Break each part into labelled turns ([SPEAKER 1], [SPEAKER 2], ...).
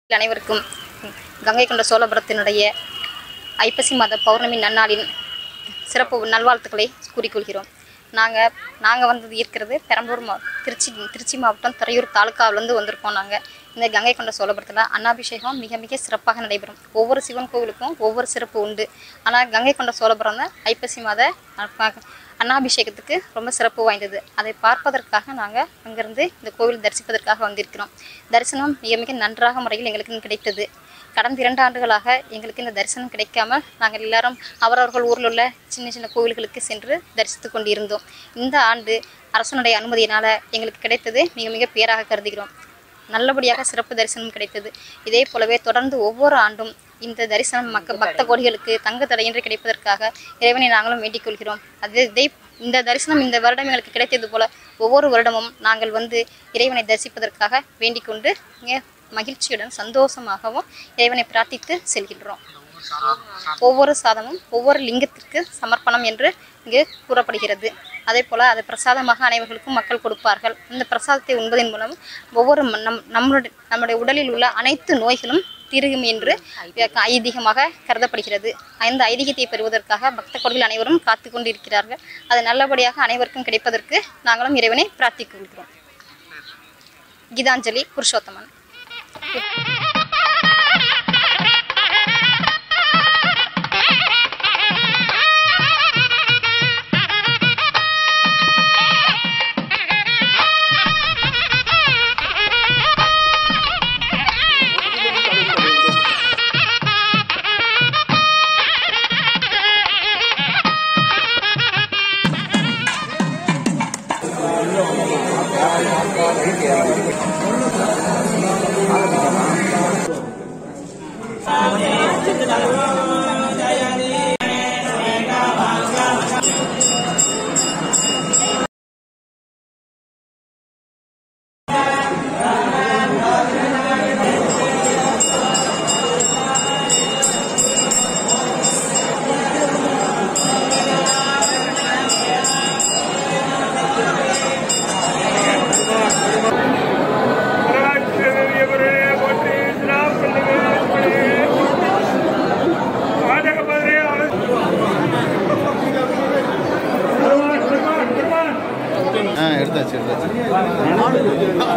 [SPEAKER 1] அனைவருக்கும் கங்கை கொண்ட சோழபுரத்தினுடைய ஐப்பசி மாத பௌர்ணமி நன்னாளின் சிறப்பு நல்வாழ்த்துக்களை கூறிக்கொள்கிறோம் நாங்கள் நாங்கள் வந்தது இருக்கிறது பெரம்பலூர் மா திருச்சி திருச்சி மாவட்டம் துறையூர் தாலுக்காவிலேருந்து வந்திருக்கோம் நாங்கள் இந்த கங்கை கொண்ட சோழபுரத்தில் அன்னாபிஷேகம் மிக மிக சிறப்பாக நடைபெறும் ஒவ்வொரு சிவன் கோவிலுக்கும் ஒவ்வொரு சிறப்பு உண்டு ஆனால் கங்கை கொண்ட சோழபுரம் தான் ஐப்பசி மாத அ- அன்னாபிஷேகத்துக்கு ரொம்ப சிறப்பு வாய்ந்தது அதை பார்ப்பதற்காக நாங்கள் அங்கிருந்து இந்த கோவில் தரிசிப்பதற்காக வந்திருக்கிறோம் தரிசனம் மிக மிக நன்றாக முறையில் எங்களுக்கு கிடைத்தது கடந்த இரண்டு ஆண்டுகளாக எங்களுக்கு இந்த தரிசனம் கிடைக்காம நாங்கள் எல்லாரும் அவரவர்கள் ஊரில் உள்ள சின்ன சின்ன கோவில்களுக்கு சென்று தரிசித்து கொண்டிருந்தோம் இந்த ஆண்டு அரசனுடைய அனுமதியினால் எங்களுக்கு கிடைத்தது மிக மிக பேராக கருதுகிறோம் நல்லபடியாக சிறப்பு தரிசனம் கிடைத்தது இதே போலவே தொடர்ந்து ஒவ்வொரு ஆண்டும் இந்த தரிசனம் மக்க பக்த கோடிகளுக்கு தங்க தடையின்றி கிடைப்பதற்காக இறைவனை நாங்களும் வேண்டிக் கொள்கிறோம் அது இதே இந்த தரிசனம் இந்த வருடம் எங்களுக்கு கிடைத்தது போல ஒவ்வொரு வருடமும் நாங்கள் வந்து இறைவனை தரிசிப்பதற்காக வேண்டிக் கொண்டு இங்கே மகிழ்ச்சியுடன் சந்தோஷமாகவும் இறைவனை பிரார்த்தித்து செல்கின்றோம் ஒவ்வொரு சாதமும் ஒவ்வொரு லிங்கத்திற்கு சமர்ப்பணம் என்று இங்கு கூறப்படுகிறது அதே போல் அதை பிரசாதமாக அனைவர்களுக்கும் மக்கள் கொடுப்பார்கள் இந்த பிரசாதத்தை உண்பதன் மூலம் ஒவ்வொரு ம- நம் நம்மளுடைய நம்முடைய உடலில் உள்ள அனைத்து நோய்களும் தீரும் என்று ஐதீகமாக கருதப்படுகிறது அந்த ஐதீகத்தை பெறுவதற்காக பக்த கோடிகள் அனைவரும் காத்து கொண்டிருக்கிறார்கள் அது நல்லபடியாக அனைவருக்கும் கிடைப்பதற்கு நாங்களும் இறைவனை பிரார்த்திக் கொள்கிறோம் கீதாஞ்சலி புருஷோத்தமன்
[SPEAKER 2] ராஜ்யவரே போற்றி திராப்பள்ளிவே பாஜகபதிரே
[SPEAKER 3] ஆ எடுத்தாச்சு எடுத்தாச்சு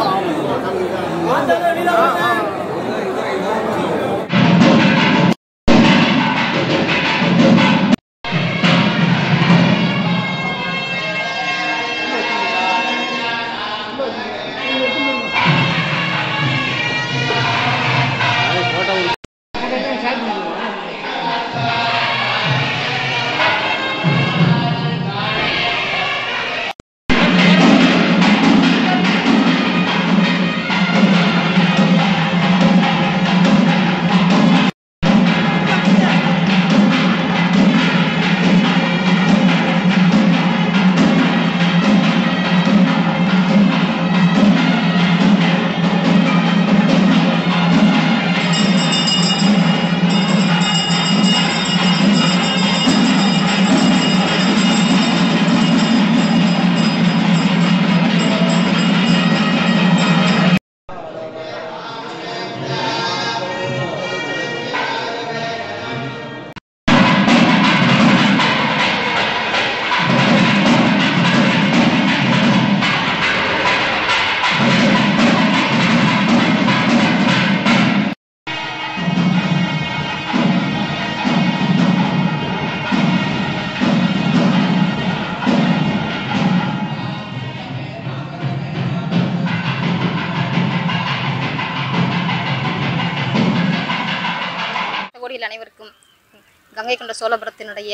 [SPEAKER 1] கோடியில் அனைவருக்கும் கங்கை கொண்ட சோழபுரத்தினுடைய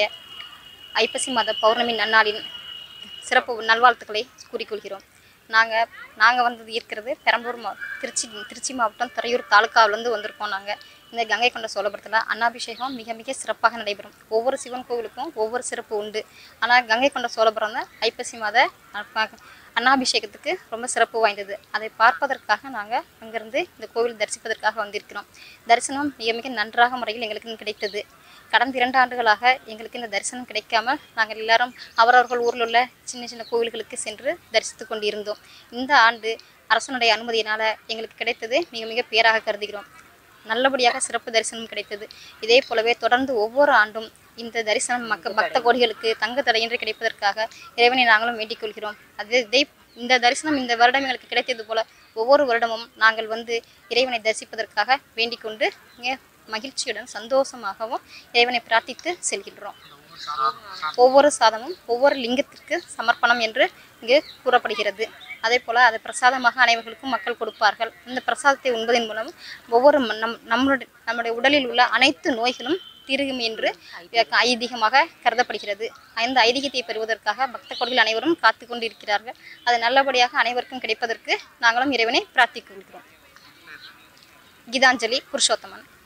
[SPEAKER 1] ஐப்பசி மாத பௌர்ணமி நன்னாளின் சிறப்பு நல்வாழ்த்துக்களை கூறிக்கொள்கிறோம் நாங்கள் நாங்கள் வந்தது இருக்கிறது பெரம்பலூர் மா திருச்சி திருச்சி மாவட்டம் துறையூர் தாலுக்காவிலேருந்து வந்திருக்கோம் நாங்கள் இந்த கங்கை கொண்ட சோழபுரத்தில் அன்னாபிஷேகம் மிக மிக சிறப்பாக நடைபெறும் ஒவ்வொரு சிவன் கோவிலுக்கும் ஒவ்வொரு சிறப்பு உண்டு ஆனால் கங்கை கொண்ட சோழபுரம் தான் ஐப்பசி மாத அ- அன்னாபிஷேகத்துக்கு ரொம்ப சிறப்பு வாய்ந்தது அதை பார்ப்பதற்காக நாங்கள் அங்கிருந்து இந்த கோவில் தரிசிப்பதற்காக வந்திருக்கிறோம் தரிசனம் மிக மிக நன்றாக முறையில் எங்களுக்கு கிடைத்தது கடந்த இரண்டு ஆண்டுகளாக எங்களுக்கு இந்த தரிசனம் கிடைக்காம நாங்கள் எல்லாரும் அவரவர்கள் ஊரில் உள்ள சின்ன சின்ன கோவில்களுக்கு சென்று தரிசித்து கொண்டிருந்தோம் இந்த ஆண்டு அரசனுடைய அனுமதியினால் எங்களுக்கு கிடைத்தது மிக மிக பேராக கருதுகிறோம் நல்லபடியாக சிறப்பு தரிசனம் கிடைத்தது இதே போலவே தொடர்ந்து ஒவ்வொரு ஆண்டும் இந்த தரிசனம் மக்க பக்த கோடிகளுக்கு தங்க தடையின்றி கிடைப்பதற்காக இறைவனை நாங்களும் வேண்டிக் கொள்கிறோம் அதே இதே இந்த தரிசனம் இந்த வருடம் எங்களுக்கு கிடைத்தது போல ஒவ்வொரு வருடமும் நாங்கள் வந்து இறைவனை தரிசிப்பதற்காக வேண்டிக் கொண்டு மிக மகிழ்ச்சியுடன் சந்தோஷமாகவும் இறைவனை பிரார்த்தித்து செல்கின்றோம் ஒவ்வொரு சாதமும் ஒவ்வொரு லிங்கத்திற்கு சமர்ப்பணம் என்று இங்கு கூறப்படுகிறது அதே போல் அதை பிரசாதமாக அனைவர்களுக்கும் மக்கள் கொடுப்பார்கள் இந்த பிரசாதத்தை உண்பதன் மூலம் ஒவ்வொரு ம- நம் நம்மளுடைய நம்முடைய உடலில் உள்ள அனைத்து நோய்களும் தீருகும் என்று ஐதீகமாக கருதப்படுகிறது அந்த ஐதீகத்தை பெறுவதற்காக பக்த கோடிகள் அனைவரும் காத்து கொண்டிருக்கிறார்கள் அது நல்லபடியாக அனைவருக்கும் கிடைப்பதற்கு நாங்களும் இறைவனை பிரார்த்திக் கொள்கிறோம் கீதாஞ்சலி புருஷோத்தமன்